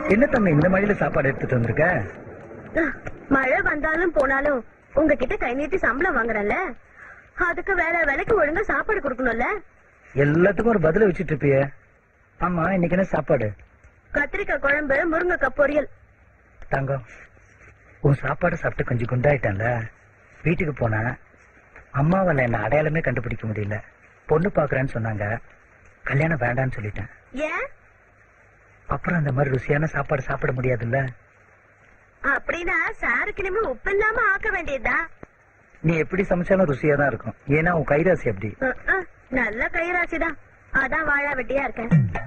என்ன தம்பி இந்த மழையில சாப்பாடு எடுத்துட்டு வந்திருக்க மழை வந்தாலும் போனாலும் உங்ககிட்ட கை நீட்டி சம்பளம் வாங்குறேன்ல அதுக்கு வேற வேலைக்கு ஒழுங்கா சாப்பாடு கொடுக்கணும்ல எல்லாத்துக்கும் ஒரு பதில வச்சிட்டு இருப்பிய ஆமா இன்னைக்கு என்ன சாப்பாடு கத்திரிக்காய் குழம்பு முருங்கைக்காய் பொரியல் தங்கம் உன் சாப்பாடு சாப்பிட்டு கொஞ்சம் குண்டாயிட்டேன்ல வீட்டுக்கு போனா அம்மாவால என்ன அடையாளமே கண்டுபிடிக்க முடியல பொண்ணு பாக்குறேன்னு சொன்னாங்க கல்யாணம் வேண்டான்னு சொல்லிட்டேன் ஏன் அப்புறம் அந்த மாதிரி ருசியான சாப்பாடு சாப்பிட முடியாதுல்ல அப்படின்னா சாருக்கு இனிமே உப்பு இல்லாம ஆக்க வேண்டியதா நீ எப்படி சமைச்சாலும் ருசியா தான் இருக்கும் ஏன்னா உன் கைராசி அப்படி நல்ல கைராசிதான் அதான் வாழா வெட்டியா இருக்கேன்